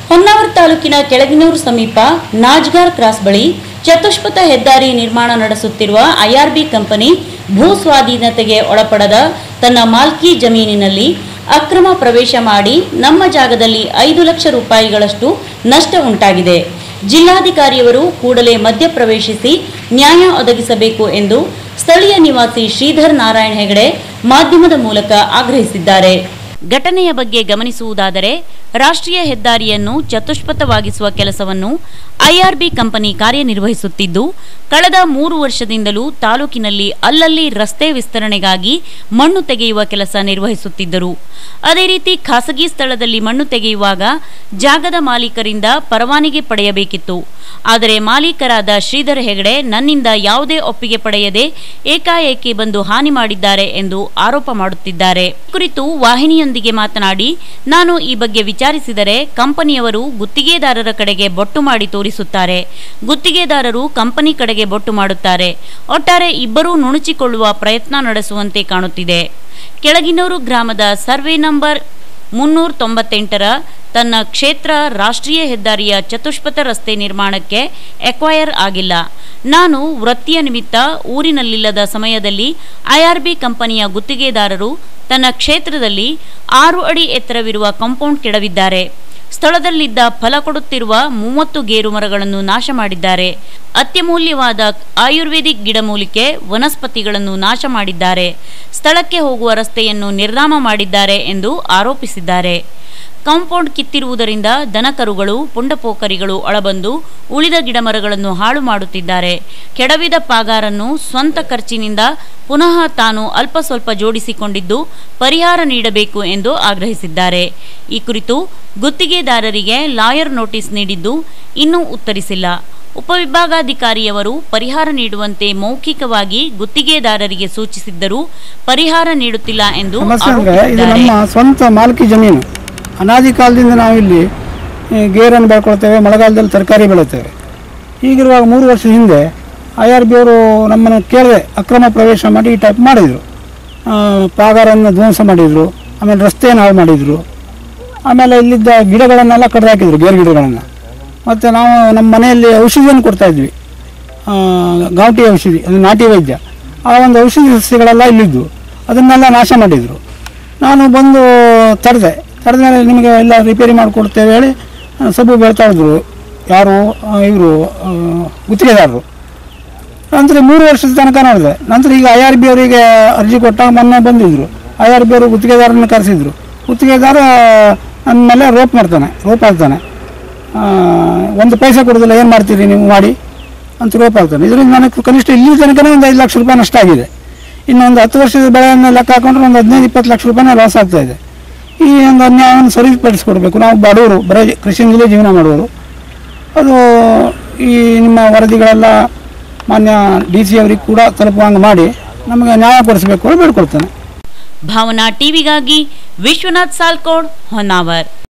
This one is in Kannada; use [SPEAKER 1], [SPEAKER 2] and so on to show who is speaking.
[SPEAKER 1] ಹೊನ್ನಾವರ ತಾಲೂಕಿನ ಕೆಳಗಿನೂರು ಸಮೀಪ ನಾಜ್ಗಾರ್ ಕ್ರಾಸ್ ಬಳಿ ಚತುಷ್ಪಥ ಹೆದ್ದಾರಿ ನಿರ್ಮಾಣ ನಡೆಸುತ್ತಿರುವ ಐಆರ್ಬಿ ಕಂಪನಿ ಭೂ ಸ್ವಾಧೀನತೆಗೆ ಒಳಪಡದ ತನ್ನ ಮಾಲ್ಕಿ ಜಮೀನಿನಲ್ಲಿ ಅಕ್ರಮ ಪ್ರವೇಶ ಮಾಡಿ ನಮ್ಮ ಜಾಗದಲ್ಲಿ ಐದು ಲಕ್ಷ ರೂಪಾಯಿಗಳಷ್ಟು ನಷ್ಟ ಉಂಟಾಗಿದೆ ಜಿಲ್ಲಾಧಿಕಾರಿಯವರು ಕೂಡಲೇ ಮಧ್ಯಪ್ರವೇಶಿಸಿ ನ್ಯಾಯ ಒದಗಿಸಬೇಕು ಎಂದು ಸ್ಥಳೀಯ ನಿವಾಸಿ ಶ್ರೀಧರ್ ನಾರಾಯಣ ಹೆಗಡೆ ಮಾಧ್ಯಮದ ಮೂಲಕ ಆಗ್ರಹಿಸಿದ್ದಾರೆ ಘಟನೆಯ ಬಗ್ಗೆ ಗಮನಿಸುವುದಾದರೆ ರಾಷ್ಟ್ರೀಯ ಹೆದ್ದಾರಿಯನ್ನು ಚತುಷ್ಪಥವಾಗಿಸುವ ಕೆಲಸವನ್ನು ಐಆರ್ಬಿ ಕಂಪನಿ ಕಾರ್ಯನಿರ್ವಹಿಸುತ್ತಿದ್ದು ಕಳೆದ ಮೂರು ವರ್ಷದಿಂದಲೂ ತಾಲೂಕಿನಲ್ಲಿ ಅಲ್ಲಲ್ಲಿ ರಸ್ತೆ ವಿಸ್ತರಣೆಗಾಗಿ ಮಣ್ಣು ತೆಗೆಯುವ ಕೆಲಸ ನಿರ್ವಹಿಸುತ್ತಿದ್ದರು ಅದೇ ರೀತಿ ಖಾಸಗಿ ಸ್ಥಳದಲ್ಲಿ ಮಣ್ಣು ತೆಗೆಯುವಾಗ ಜಾಗದ ಮಾಲೀಕರಿಂದ ಪರವಾನಗಿ ಪಡೆಯಬೇಕಿತ್ತು ಆದರೆ ಮಾಲೀಕರಾದ ಶ್ರೀಧರ್ ಹೆಗಡೆ ನನ್ನಿಂದ ಯಾವುದೇ ಒಪ್ಪಿಗೆ ಪಡೆಯದೆ ಏಕಾಏಕಿ ಬಂದು ಹಾನಿ ಮಾಡಿದ್ದಾರೆ ಎಂದು ಆರೋಪ ಮಾಡುತ್ತಿದ್ದಾರೆ ಈ ಕುರಿತು ವಾಹಿನಿಯೊಂದಿಗೆ ಮಾತನಾಡಿ ನಾನು ಈ ಬಗ್ಗೆ ವಿಚಾರಿಸಿದರೆ ಕಂಪನಿಯವರು ಗುತ್ತಿಗೆದಾರರ ಕಡೆಗೆ ಬೊಟ್ಟು ಮಾಡಿ ತೋರಿಸುತ್ತಾರೆ ಗುತ್ತಿಗೆದಾರರು ಕಂಪನಿ ಕಡೆಗೆ ಬೊಟ್ಟು ಮಾಡುತ್ತಾರೆ ಒಟ್ಟಾರೆ ಇಬ್ಬರೂ ನುಣುಚಿಕೊಳ್ಳುವ ಪ್ರಯತ್ನ ನಡೆಸುವಂತೆ ಕಾಣುತ್ತಿದೆ ಕೆಳಗಿನೂರು ಗ್ರಾಮದ ಸರ್ವೆ ನಂಬರ್ ಮುನ್ನೂರ ತೊಂಬತ್ತೆಂಟರ ತನ್ನ ಕ್ಷೇತ್ರ ರಾಷ್ಟ್ರೀಯ ಹೆದ್ದಾರಿಯ ಚತುಷ್ಪಥ ರಸ್ತೆ ನಿರ್ಮಾಣಕ್ಕೆ ಎಕ್ವೈರ್ ಆಗಿಲ್ಲ ನಾನು ವೃತ್ತಿಯ ನಿಮಿತ್ತ ಊರಿನಲ್ಲಿಲ್ಲದ ಸಮಯದಲ್ಲಿ ಐಆರ್ಬಿ ಕಂಪನಿಯ ಗುತ್ತಿಗೆದಾರರು ತನ್ನ ಕ್ಷೇತ್ರದಲ್ಲಿ ಆರು ಅಡಿ ಎತ್ತರವಿರುವ ಕಾಂಪೌಂಡ್ ಕೆಡವಿದ್ದಾರೆ ಸ್ಥಳದಲ್ಲಿದ್ದ ಫಲ ಕೊಡುತ್ತಿರುವ ಮೂವತ್ತು ಗೇರು ಮರಗಳನ್ನು ನಾಶ ಮಾಡಿದ್ದಾರೆ ಅತ್ಯಮೂಲ್ಯವಾದ ಆಯುರ್ವೇದಿಕ್ ಗಿಡಮೂಲಿಕೆ ವನಸ್ಪತಿಗಳನ್ನು ನಾಶ ಮಾಡಿದ್ದಾರೆ ಸ್ಥಳಕ್ಕೆ ಹೋಗುವ ರಸ್ತೆಯನ್ನು ನಿರ್ನಾಮ ಮಾಡಿದ್ದಾರೆ ಎಂದು ಆರೋಪಿಸಿದ್ದಾರೆ ಕಾಂಪೌಂಡ್ ಕಿತ್ತಿರುವುದರಿಂದ ದನಕರುಗಳು ಪುಂಡಪೋಕರಿಗಳು ಒಳಬಂದು ಉಳಿದ ಗಿಡಮರಗಳನ್ನು ಹಾಳು ಮಾಡುತ್ತಿದ್ದಾರೆ ಕೆಡವಿದ ಪಾಗಾರನ್ನು ಸ್ವಂತ ಖರ್ಚಿನಿಂದ ಪುನಃ ತಾನು ಅಲ್ಪ ಸ್ವಲ್ಪ ಜೋಡಿಸಿಕೊಂಡಿದ್ದು ಪರಿಹಾರ ನೀಡಬೇಕು ಎಂದು ಆಗ್ರಹಿಸಿದ್ದಾರೆ ಈ ಕುರಿತು ಗುತ್ತಿಗೆದಾರರಿಗೆ ಲಾಯರ್ ನೋಟಿಸ್ ನೀಡಿದ್ದು ಇನ್ನೂ ಉತ್ತರಿಸಿಲ್ಲ ಉಪವಿಭಾಗಾಧಿಕಾರಿಯವರು ಪರಿಹಾರ ನೀಡುವಂತೆ ಮೌಖಿಕವಾಗಿ ಗುತ್ತಿಗೆದಾರರಿಗೆ ಸೂಚಿಸಿದ್ದರೂ ಪರಿಹಾರ ನೀಡುತ್ತಿಲ್ಲ ಎಂದು
[SPEAKER 2] ಸಮಸ್ಯೆ ಅಂದರೆ ಇದು
[SPEAKER 1] ಆರೋಪಿಸಿದ್ದಾರೆ
[SPEAKER 2] ನಮ್ಮ ಸ್ವಂತ ಮಾಲ್ಕಿ ಜಮೀನು ಅನಾದಿ ಕಾಲದಿಂದ ನಾವಿಲ್ಲಿ ಈ, ಗೇರನ್ನು ಬೆಳ್ಕೊಳ್ತೇವೆ ಮಳೆಗಾಲದಲ್ಲಿ ತರಕಾರಿ ಬೆಳೆಯುತ್ತೇವೆ ಹೀಗಿರುವಾಗ ಮೂರು ವರ್ಷ ಹಿಂದೆ ಐ ಆರ್ ಬಿ ಅವರು ನಮ್ಮನ್ನು ಕೇಳದೆ ಅಕ್ರಮ ಪ್ರವೇಶ ಮಾಡಿ ಈ ಟೈಪ್ ಮಾಡಿದರು ಪಾಗಾರನ್ನು ಧ್ವಂಸ ಮಾಡಿದರು ಆಮೇಲೆ ರಸ್ತೆಯನ್ನು ಹಾಳು ಮಾಡಿದರು ಆಮೇಲೆ ಇಲ್ಲಿದ್ದ ಗಿಡಗಳನ್ನೆಲ್ಲ ಕಡ್ದು ಹಾಕಿದ್ರು ಗೇರು ಗಿಡಗಳನ್ನು ಮತ್ತು ನಾವು ನಮ್ಮ ಮನೆಯಲ್ಲಿ ಔಷಧಿಯನ್ನು ಕೊಡ್ತಾ ಇದ್ವಿ ಆ, ಗಾಂಟಿ ಔಷಧಿ ಅದು ನಾಟಿ ವೈದ್ಯ ಆ ಒಂದು ಔಷಧಿ ಸಸ್ಯಗಳೆಲ್ಲ ಇಲ್ಲಿದ್ದು ಅದನ್ನೆಲ್ಲ ನಾಶ ಮಾಡಿದರು ನಾನು ಬಂದು ತಡೆದೆ ತಡೆದ ಮೇಲೆ ನಿಮಗೆ ಎಲ್ಲ ರಿಪೇರಿ ಮಾಡಿಕೊಡ್ತೇವೆ ಹೇಳಿ ಆ, ಸಬು ಬೆಳ್ತಾ ಇದ್ರು ಯಾರು ಇವರು ಗುತ್ತಿಗೆದಾರರು ನಂತರ ಮೂರು ವರ್ಷದ ತನಕ ನೋಡಿದೆ ನಂತರ ಈಗ ಐ ಆರ್ ಬಿ ಅವರಿಗೆ ಅರ್ಜಿ ಕೊಟ್ಟಾಗ ಮೊನ್ನೆ ಬಂದಿದ್ದರು ಐ ಆರ್ ಬಿ ಅವರು ಗುತ್ತಿಗೆದಾರನ ಕರೆಸಿದ್ರು ಗುತ್ತಿಗೆದಾರ ನನ್ನ ಮೇಲೆ ರೋಪ್ ಮಾಡ್ತಾನೆ ರೋಪ್ ಹಾಕ್ತಾನೆ ಆ, ಒಂದು ಪೈಸೆ ಕೊಡೋದಿಲ್ಲ ಏನು ಮಾಡ್ತೀರಿ ನೀವು ಮಾಡಿ ಅಂತ ರೋಪ್ ಹಾಕ್ತಾನೆ ಇದರಿಂದ ನನಗೆ ಕನಿಷ್ಠ ಇಲ್ಲಿ ತನಕನೇ ಒಂದು ಐದು ಲಕ್ಷ ರೂಪಾಯಿ ನಷ್ಟ ಆಗಿದೆ ಇನ್ನೊಂದು ಹತ್ತು ವರ್ಷದ ಬೆಳೆಯನ್ನು ಲೆಕ್ಕ ಹಾಕೊಂಡ್ರೆ ಒಂದು ಹದಿನೈದು ಇಪ್ಪತ್ತು ಲಕ್ಷ ರೂಪಾಯಿನ ಲಾಸ್ ಆಗ್ತಾ ಇದೆ ಈ ಒಂದು ಅನ್ಯಾಯವನ್ನು ಸರಿಪಡಿಸ್ಕೊಡ್ಬೇಕು ನಾವು ಬಡವರು ಬರೀ ಕೃಷಿಯಿಂದಲೇ ಜೀವನ ಮಾಡುವರು ಅದು ಈ ನಿಮ್ಮ ವರದಿಗಳೆಲ್ಲ ಮಾನ್ಯ ಡಿ ಸಿ ಅವರಿಗೆ ಕೂಡ ತಲುಪುವಂಗೆ ಮಾಡಿ ನಮಗೆ ನ್ಯಾಯ ಕೊಡಿಸಬೇಕು ಅಂತ ಬೇಡ್ಕೊಳ್ತೇನೆ
[SPEAKER 1] ಭಾವನಾ ಟಿವಿಗಾಗಿ ವಿಶ್ವನಾಥ್ ಸಾಲ್ಕೋಡ್ ಹೊನ್ನಾವರ್